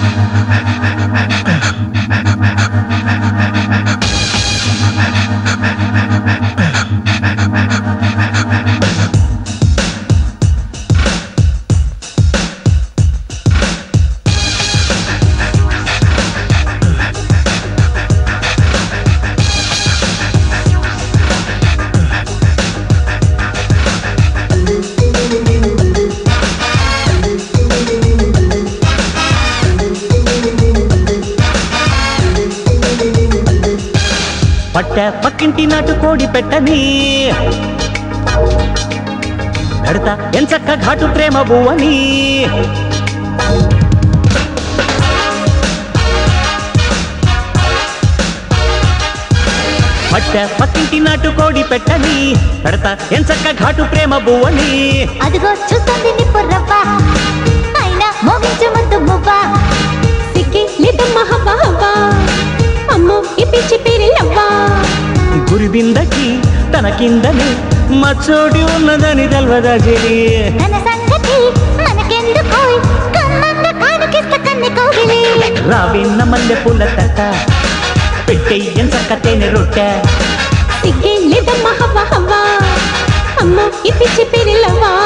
పట్ట పక్కింటి నాటు కోడి పెట్టని పెడతా ఎంచక్క ఘాటు ప్రేమ బువ్వని పట్ట పక్కింటి నాటు కోడి పెట్టని పెడతా ఎంచక్క ఘాటు ప్రేమ బువ్వని అదిగో చూస్తుంది నిప్పు రవ్వ అయినా మోగించు ముందు మువ్వ సిక్కి లేదమ్మ హవ్వ హవ్వ అమ్మో ఈ పిచ్చి పేరిల్లవ్వా గురి బిందకి తన కిందని మచ్చోడి ఉన్నదని తెల్వదా చెలి తన సంగతి మనకెందుకు కమ్మంగా కానుకిస్త కన్నె కౌగిలి రావిన్న మల్లె పూల తట్ట పెట్టెయ్యం చక్క తేనె రొట్టె సిక్కి లేదమ్మ హవ్వ హవ్వ అమ్మో ఈ పిచ్చి పేరిల్లవ్వా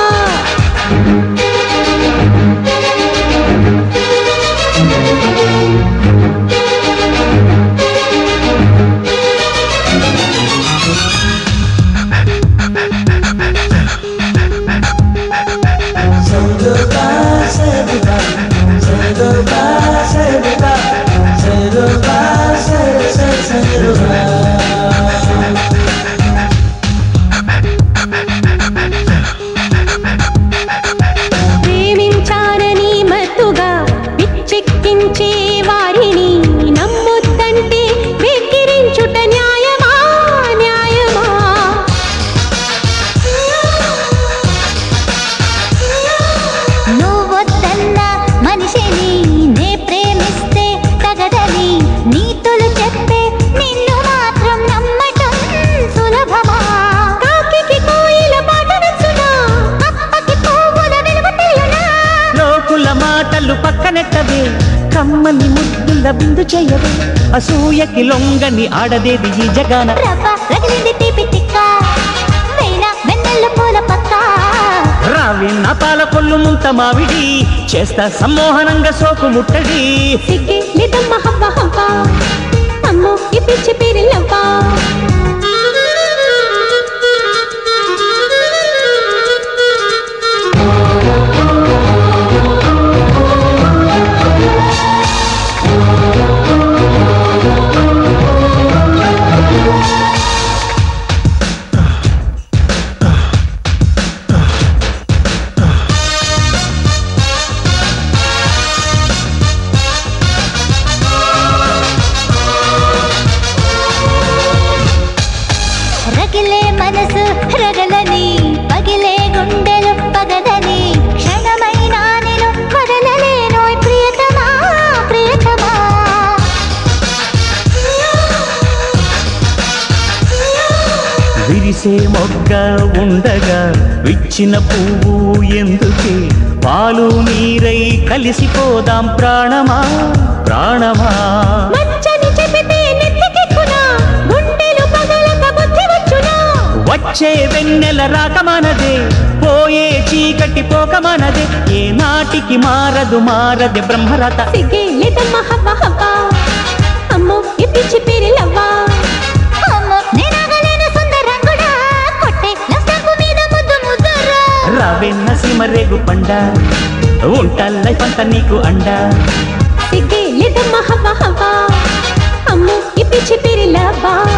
ప్రేమించానని మత్తుగా పిచ్చెక్కించే వారిని నమ్ముద్దంటే వెక్కిరించుట న్యాయమా న్యాయమా నువ్వొద్దన్న మనిషిని నే ప్రేమిస్తే తగదని నీతులు చెప్పే నిన్ను మాత్రం నమ్మటం సులభమా కాకికి కోయిల పాట నచ్చునా అప్పకి పువ్వుల విలువ తెలియనా లోకుల మాటలు పక్కనెట్టవే కమ్మని ముద్దుల బిందు చెయ్యవే అసూయకి లొంగని ఆడదేది ఈ జగాన రవ్వ రగిలింది తీపి తిక్క వేళ వెన్నెల్ల పూల పక్క రావిన్న పాల కొల్లు ముంత మావిడి చేస్తా సమ్మోహనంగా సోకు ముట్టడి సిగ్గి లేదమ్మ హవ్వ హవ్వ అమ్మో ఈ పిచ్చి పేరిల్లవ్వా రగిలే మనసు రగలని పగిలే గుండెలు పగదని క్షణమైనా నేను వదలలేను ప్రియతమా ప్రియతమా విరిసే మొగ్గ ఉండగా విచ్చిన పువ్వు ఎందుకే పాలు నీరై కలిసిపోదాం ప్రాణమా ప్రాణమా మచ్చని చెబితే నెత్తికెక్కునా గుండెలు పగలక బుద్ధి వచ్చునా వచ్చే వెన్నెల రాకమానదే పోయే చీకటి పోకమానదే ఏ నాటికి మారదు మారదే బ్రహ్మరథ సిగ్గి లేదమ్మ హవ్వ హవ్వ అమ్మో ఈ పిచ్చి పేరిల్లవ్వా అమ్మో నేనాగలేను సుందరంగుడా కొట్టే నష్టపు మీద ముద్దు ముద్దురా రావెన్న సిమరేగు పండ ఉంటా లైఫ్ అంతా నీకు అండా సిగ్గి లేదమ్మ హవ్వ హవ్వ అమ్మో ఈ పిచ్చి పేరిల్లవ్వా